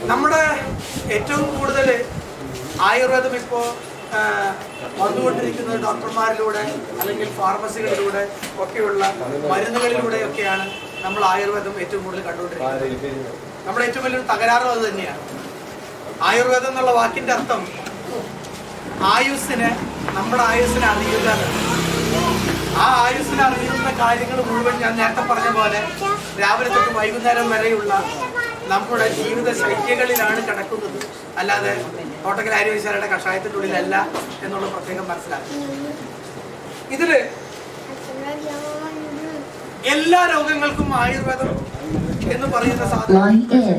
നമ്മുടെ ഏറ്റവും കൂടുതൽ ആയുർവേദം ഇപ്പോൾ വന്നുകൊണ്ടിരിക്കുന്നത് ഡോക്ടർമാരിലൂടെ അല്ലെങ്കിൽ ഫാർമസികളിലൂടെ ഒക്കെയുള്ള മരുന്നുകളിലൂടെയൊക്കെയാണ് നമ്മൾ ആയുർവേദം ഏറ്റവും കൂടുതൽ കണ്ടുകൊണ്ടിരിക്കുന്നത് നമ്മുടെ ഏറ്റവും വലിയൊരു തകരാറും അത് തന്നെയാണ് ആയുർവേദം എന്നുള്ള വാക്കിന്റെ അർത്ഥം ആയുസ്സിനെ നമ്മുടെ ആയുസ്സിനെ അറിയുക എന്നാണ്. ആ ആയുസ്സിനെ അറിയുന്ന കാര്യങ്ങൾ മുഴുവൻ ഞാൻ നേരത്തെ പറഞ്ഞ പോലെ രാവിലെ തൊട്ട് വൈകുന്നേരം വരെയുള്ള നമ്മുടെ ജീവിത ശൈലികളിലാണ് കിടക്കുന്നത് അല്ലാതെ കോട്ടക്കൽ ആര്യവൈശാലയുടെ കഷായത്തിൻ്റെ ഉള്ളിലല്ല എന്നുള്ള പ്രത്യേകം മനസ്സിലാക്കുക ഇതില് എല്ലാ രോഗങ്ങൾക്കും ആയുർവേദം എന്ന് പറയുന്ന സാധനം Line in.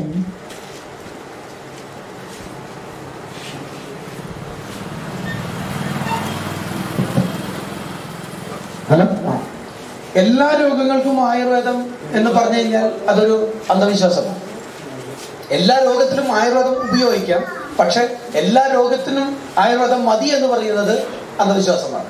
ഹലോ എല്ലാ രോഗങ്ങൾക്കും ആയുർവേദം എന്ന് പറഞ്ഞു കഴിഞ്ഞാൽ അതൊരു അന്ധവിശ്വാസമാണ് എല്ലാ രോഗത്തിലും ആയുർവേദം ഉപയോഗിക്കാം പക്ഷെ എല്ലാ രോഗത്തിനും ആയുർവേദം മതി എന്ന് പറയുന്നത് അന്ധവിശ്വാസമാണ്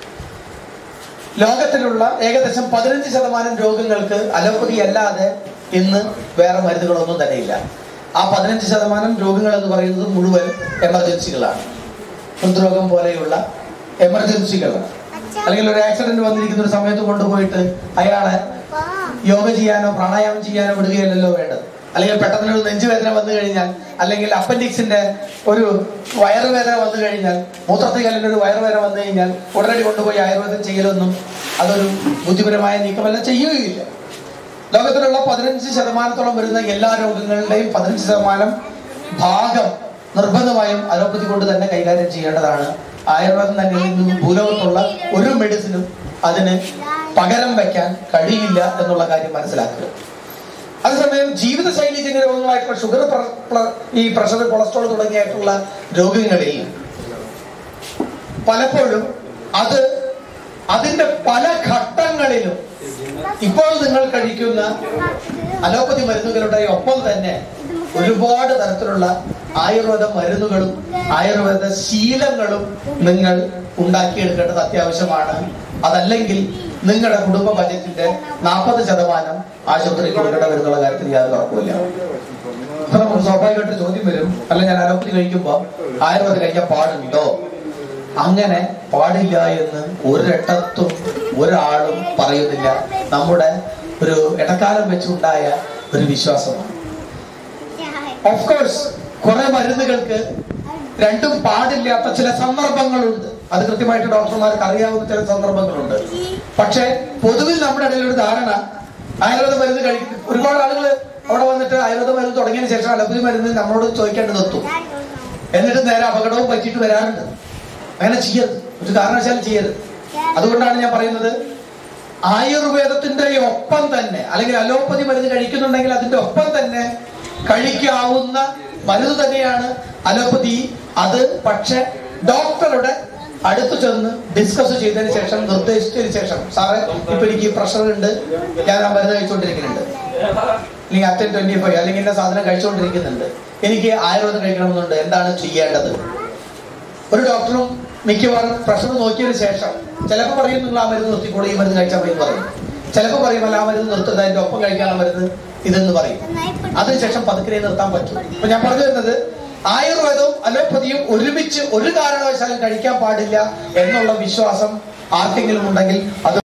ലോകത്തിലുള്ള ഏകദേശം പതിനഞ്ച് ശതമാനം രോഗങ്ങൾക്ക് അലോപ്പതി അല്ലാതെ ഇന്ന് വേറെ മരുന്നുകളൊന്നും തന്നെ ഇല്ല ആ പതിനഞ്ച് ശതമാനം രോഗങ്ങൾ എന്ന് പറയുന്നത് മുഴുവൻ എമർജൻസികളാണ് ഹൃദ്രോഗം പോലെയുള്ള എമർജൻസികളാണ് അല്ലെങ്കിൽ ഒരു ആക്സിഡന്റ് വന്നിരിക്കുന്ന ഒരു സമയത്ത് കൊണ്ടുപോയിട്ട് അയാളെ യോഗ ചെയ്യാനോ പ്രാണായാമം ചെയ്യാനോ വിടുകയല്ലല്ലോ വേണ്ടത് അല്ലെങ്കിൽ പെട്ടെന്ന് ഒരു നെഞ്ചുവേദന വന്നു കഴിഞ്ഞാൽ അല്ലെങ്കിൽ അപ്പൻഡിക്സിന്റെ ഒരു വയറുവേദന വന്നു കഴിഞ്ഞാൽ മൂത്രത്തിൽ കല്ലിന്റെ ഒരു വയറുവേദന വന്നു കഴിഞ്ഞാൽ ഉടനടി കൊണ്ടുപോയി ആയുർവേദം ചെയ്യലൊന്നും അതൊരു ബുദ്ധിപരമായ നീക്കമല്ല ചെയ്യുകയില്ല ലോകത്തിലുള്ള പതിനഞ്ച് ശതമാനത്തോളം വരുന്ന എല്ലാ രോഗങ്ങളുടെയും പതിനഞ്ച് ശതമാനം ഭാഗം നിർബന്ധമായും അലോപ്പതി കൊണ്ട് തന്നെ കൈകാര്യം ചെയ്യേണ്ടതാണ് ആയുർവേദം തന്നെ ഇന്ന് ഭൂലോകത്തുള്ള ഒരു മെഡിസിനും അതിന് പകരം വെക്കാൻ കഴിയില്ല എന്നുള്ള കാര്യം മനസ്സിലാക്കുക അതേസമയം ജീവിതശൈലി ജന്യ രോഗങ്ങളായിട്ടുള്ള ഷുഗർ ഈ പ്രഷർ കൊളസ്ട്രോൾ തുടങ്ങിയായിട്ടുള്ള രോഗങ്ങളിൽ പലപ്പോഴും അത് അതിന്റെ പല ഘട്ടങ്ങളിലും ഇപ്പോൾ നിങ്ങൾ കഴിക്കുന്ന അലോപ്പതി മരുന്നുകളുടെ ഒപ്പം തന്നെ ഒരുപാട് തരത്തിലുള്ള ആയുർവേദ മരുന്നുകളും ആയുർവേദ ശീലങ്ങളും നിങ്ങൾ ഉണ്ടാക്കിയെടുക്കേണ്ടത് അത്യാവശ്യമാണ് അതല്ലെങ്കിൽ നിങ്ങളുടെ കുടുംബ ബജറ്റിന്റെ നാൽപ്പത് ശതമാനം ആശുപത്രി കൊടുക്കേണ്ട വരുന്നുള്ള കാര്യത്തിൽ യാതൊരു ഉറപ്പില്ല അപ്പൊ നമുക്ക് സ്വാഭാവികമായിട്ട് ചോദ്യം വരും അല്ല ഞാൻ അലോപ്പതി കഴിക്കുമ്പോ ആയുർവേദം കഴിക്കാൻ പാടുണ്ടോ അങ്ങനെ പാടില്ല എന്ന് ഒരിടത്തും ഒരാളും പറയുന്നില്ല നമ്മുടെ ഒരു ഇടക്കാലം വെച്ചുണ്ടായ ഒരു വിശ്വാസമാണ് ഓഫ് കോഴ്സ് കുറെ മരുന്നുകൾക്ക് രണ്ടും പാടില്ലാത്ത ചില സന്ദർഭങ്ങളുണ്ട് അത് കൃത്യമായിട്ട് ഡോക്ടർമാർക്ക് അറിയാവുന്ന ചില സന്ദർഭങ്ങളുണ്ട് പക്ഷെ പൊതുവിൽ നമ്മുടെ ഇടയിൽ ഒരു ധാരണ ആയുർവേദ മരുന്ന് കഴിക്കും ഒരുപാട് ആളുകൾ അവിടെ വന്നിട്ട് ആയുർവേദ മരുന്ന് തുടങ്ങിയതിന് ശേഷം അലോപ്പതി മരുന്ന് നമ്മളോട് ചോദിക്കേണ്ടി നിർത്തും എന്നിട്ട് നേരെ അപകടവും പറ്റിയിട്ട് വരാറുണ്ട് അങ്ങനെ ചെയ്യരുത് ഒരു കാരണവശാലും ചെയ്യരുത് അതുകൊണ്ടാണ് ഞാൻ പറയുന്നത് ആയുർവേദത്തിന്റെ ഒപ്പം തന്നെ അല്ലെങ്കിൽ അലോപ്പതി മരുന്ന് കഴിക്കുന്നുണ്ടെങ്കിൽ അതിന്റെ ഒപ്പം തന്നെ കഴിക്കാവുന്ന മരുന്ന് തന്നെയാണ് അലോപ്പതി അത് പക്ഷെ ഡോക്ടറുടെ അടുത്ത് ചെന്ന് ഡിസ്കസ് ചെയ്തതിന് ശേഷം നിർദ്ദേശിച്ചതിന് ശേഷം സാറേ ഇപ്പൊ എനിക്ക് പ്രഷർ ഉണ്ട് ഞാൻ ആ മരുന്ന് കഴിച്ചുകൊണ്ടിരിക്കുന്നുണ്ട് അല്ലെങ്കിൽ അറ്റൻ ട്വന്റി ഫൈവ് അല്ലെങ്കിൽ ഇന്ന സാധനം കഴിച്ചുകൊണ്ടിരിക്കുന്നുണ്ട് എനിക്ക് ആയുർവേദം കഴിക്കണമെന്നുണ്ട് എന്താണ് ചെയ്യേണ്ടത് ഒരു ഡോക്ടറും മിക്കവാറും പ്രഷർ നോക്കിയതിന് ശേഷം ചിലപ്പോൾ പറയും നിങ്ങൾ ആ മരുന്ന് നിർത്തിക്കോളൂ ഈ മരുന്ന് കഴിച്ചാൽ മതി എന്ന് പറയും ചിലപ്പോൾ പറയും അല്ല ആ മരുന്ന് നിർത്തുന്നത് അതിന്റെ ഒപ്പം കഴിക്കാനുള്ള മരുന്ന് ഇതെന്ന് പറയും അതിനുശേഷം പതുക്കെ നിർത്താൻ പറ്റും അപ്പൊ ഞാൻ പറഞ്ഞു വരുന്നത് ആയുർവേദവും അലോപ്പതിയും ഒരുമിച്ച് ഒരു കാരണവശാലും കഴിക്കാൻ പാടില്ല എന്നുള്ള വിശ്വാസം ആർക്കെങ്കിലും ഉണ്ടെങ്കിൽ അത്